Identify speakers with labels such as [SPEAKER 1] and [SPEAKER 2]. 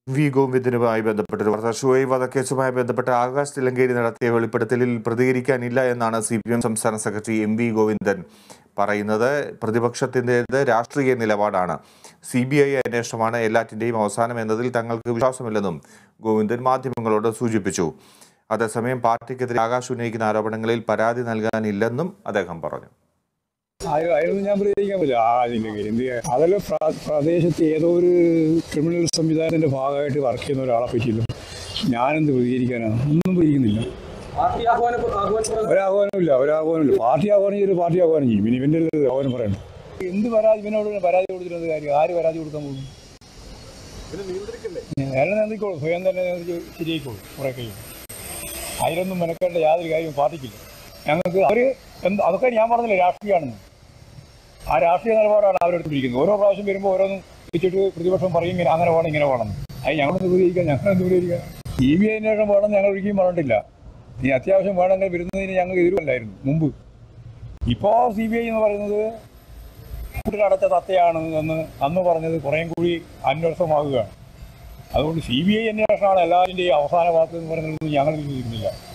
[SPEAKER 1] V ഗോവിന്ദനുമായി ബന്ധപ്പെട്ട ഒരു വാർത്ത ഷുവൈ വധക്കേസുമായി ബന്ധപ്പെട്ട് ആകാശ് തിലങ്കേരി നടത്തിയ വെളിപ്പെടുത്തലിൽ പ്രതികരിക്കാനില്ല എന്നാണ് സി പി എം സംസ്ഥാന സെക്രട്ടറി എം വി ഗോവിന്ദൻ പറയുന്നത് പ്രതിപക്ഷത്തിൻ്റേത് രാഷ്ട്രീയ നിലപാടാണ് സി ബി ഐ അന്വേഷണമാണ് എല്ലാറ്റിൻ്റെയും അവസാനം എന്നതിൽ തങ്ങൾക്ക് വിശ്വാസമില്ലെന്നും ഗോവിന്ദൻ മാധ്യമങ്ങളോട് സൂചിപ്പിച്ചു അതേസമയം പാർട്ടിക്കെതിരെ ആകാശ് ഉന്നയിക്കുന്ന ആരോപണങ്ങളിൽ പരാതി നൽകാനില്ലെന്നും അദ്ദേഹം പറഞ്ഞു
[SPEAKER 2] അയ- അയാളൊന്നും ഞാൻ പ്രതികരിക്കാൻ പറ്റില്ല ആ അതിൻ്റെ കാര്യം എന്ത് ചെയ്യാൻ? അതെല്ലാം പ്ര- പ്രദേശത്ത് ഏതോ ഒരു ക്രിമിനൽ സംവിധാനത്തിന്റെ ഭാഗമായിട്ട് വർക്ക് ചെയ്യുന്ന ഒരാളെ പറ്റിയല്ലോ ഞാനെന്ത് പ്രതികരിക്കാനാണ് ഒന്നും പ്രതികരിക്കുന്നില്ല
[SPEAKER 3] പാർട്ടി ആഹ്വാനം ആഹ്വാനം
[SPEAKER 2] ഒരാഹ്വാനമില്ല ഒരാഹ്വാനമില്ല പാർട്ടി ആഹ്വാനം ചെയ്ത് പാർട്ടി ആഹ്വാനം ചെയ്യും ഇനി ഇവന്റെ ആഹ്വാനം പറയണം എന്ത് പരാതി ഇവനോട് പരാതി കൊടുത്തിരുന്നത് കാര്യം ആര് പരാതി കൊടുക്കാൻ പോകും അയാളെ നിയന്ത്രിക്കോളൂ സ്വയം തന്നെ നിയന്ത്രിച്ച് ശരിയായിക്കോളൂ കുറെ കഴിയും അതിലൊന്നും മെനക്കേണ്ട യാതൊരു കാര്യവും പാർട്ടിക്കില്ല ഞങ്ങൾക്ക് അവർ എന്ത് അതൊക്കെ ഞാൻ പറഞ്ഞില്ല രാഷ്ട്രീയമാണെന്ന് ആ രാഷ്ട്രീയ നിലപാടാണ് അവരെടുത്തിരിക്കുന്നത് ഓരോ പ്രാവശ്യം വരുമ്പോൾ ഓരോന്നും വെച്ചിട്ട് പ്രതിപക്ഷം പറയും ഇങ്ങനെ അങ്ങനെ വേണം ഇങ്ങനെ വേണം അത് ഞങ്ങളൊന്ന് പ്രതികരിക്കാം ഞങ്ങളെന്ത് പ്രതികരിക്കാം ഇ വി അന്വേഷണം വേണം ഞങ്ങൾ ഒരിക്കലും പറഞ്ഞിട്ടില്ല ഇനി അത്യാവശ്യം വേണമെങ്കിൽ വരുന്നതിന് ഞങ്ങൾ എതിരുമല്ലായിരുന്നു മുമ്പ് ഇപ്പോൾ സി ബി ഐ എന്ന് പറയുന്നത് കൂട്ടിലടച്ച തത്തയാണ് എന്ന് അന്ന് പറഞ്ഞത് കുറേയും കൂടി അന്വേഷണമാകുകയാണ് അതുകൊണ്ട് സി ബി ഐ അന്വേഷണമാണ് എല്ലാവരുടെയും അവസാന വാക്ക് എന്ന് പറയുന്നത് ഞങ്ങൾ വിശ്വസിക്കുന്നില്ല